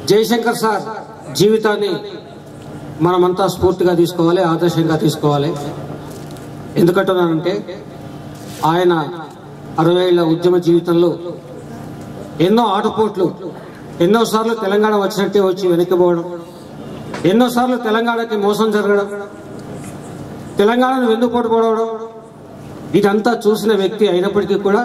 Jayashankar sir జీవితాన్ని మనమంతా స్ఫూర్తిగా తీసుకోవాలి ఆదర్శంగా తీసుకోవాలి ఎందుకంటున్నానంటే ఆయన అరవై ఏళ్ల ఉద్యమ జీవితంలో ఎన్నో ఆటపోట్లు ఎన్నోసార్లు తెలంగాణ వచ్చినట్టే వచ్చి వెనక్కిపోవడం ఎన్నోసార్లు తెలంగాణకి మోసం జరగడం తెలంగాణను వెన్నుపోటు పడవడం ఇదంతా చూసిన వ్యక్తి అయినప్పటికీ కూడా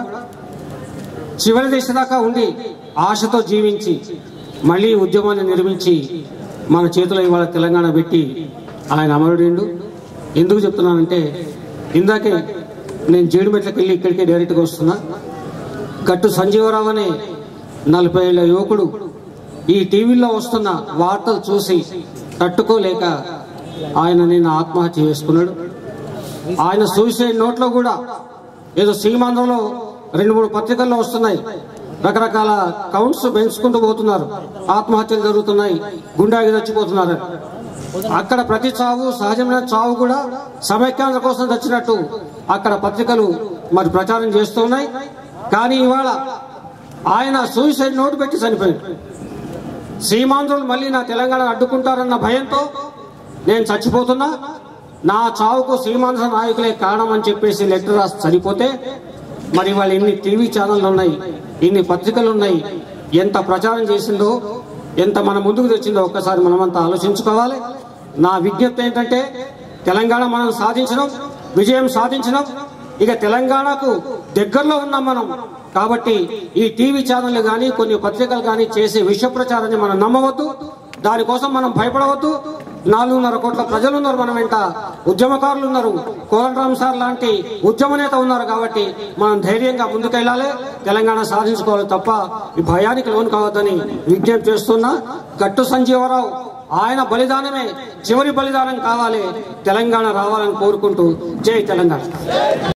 చివరి దశ దాకా ఉండి ఆశతో జీవించి మళ్ళీ ఉద్యమాన్ని నిర్మించి మన చేతిలో ఇవాళ తెలంగాణ పెట్టి ఆయన అమరుడిండు ఎందుకు చెప్తున్నానంటే ఇందాకే నేను జీడిమెట్లకి వెళ్ళి ఇక్కడికి డైరెక్ట్గా వస్తున్నా గట్టు సంజీవరావు అనే నలభై ఏళ్ల యువకుడు ఈ టీవీలో వస్తున్న వార్తలు చూసి తట్టుకోలేక ఆయన నిన్న ఆత్మహత్య చేసుకున్నాడు ఆయన సూసైడ్ నోట్లో కూడా ఏదో సీమాంధ్రలో రెండు మూడు పత్రికల్లో వస్తున్నాయి రకరకాల కౌంట్స్ పెంచుకుంటూ పోతున్నారు ఆత్మహత్యలు జరుగుతున్నాయి గుండాగి చచ్చిపోతున్నారు అక్కడ ప్రతి చావు సహజమైన చావు కూడా సమైక్యాంధ్ర కోసం చచ్చినట్టు అక్కడ పత్రికలు మరి ప్రచారం చేస్తూ ఉన్నాయి కానీ ఇవాళ ఆయన సూసైడ్ నోటు పెట్టి చనిపోయాడు సీమాంధ్రులు మళ్ళీ నా తెలంగాణ అడ్డుకుంటారన్న భయంతో నేను చచ్చిపోతున్నా నా చావుకు సీమాంధ్ర నాయకులే కారణం అని చెప్పేసి లెటర్ రాసి చనిపోతే మరి వాళ్ళు ఎన్ని టీవీ ఛానళ్ళు ఉన్నాయి ఇన్ని పత్రికలు ఉన్నాయి ఎంత ప్రచారం చేసిందో ఎంత మన ముందుకు తెచ్చిందో ఒక్కసారి మనమంతా ఆలోచించుకోవాలి నా విజ్ఞప్తి ఏంటంటే తెలంగాణ మనం సాధించడం విజయం సాధించడం ఇక తెలంగాణకు దగ్గరలో ఉన్నాం మనం కాబట్టి ఈ టీవీ ఛానళ్లు కానీ కొన్ని పత్రికలు కానీ చేసే విష ప్రచారాన్ని మనం నమ్మవద్దు దానికోసం మనం భయపడవద్దు నాలుగున్నర కోట్ల ప్రజలు ఉన్నారు మన వెంట ఉద్యమకారులు ఉన్నారు కోదండరామ్ సార్ లాంటి ఉద్యమ నేత ఉన్నారు కాబట్టి మనం ధైర్యంగా ముందుకెళ్ళాలి తెలంగాణ సాధించుకోవాలి తప్ప ఈ భయానికి లోను కావద్దని విజ్ఞప్తి చేస్తున్నా గట్టు సంజీవరావు ఆయన బలిదానమే చివరి బలిదానం కావాలి తెలంగాణ రావాలని కోరుకుంటూ జై తెలంగాణ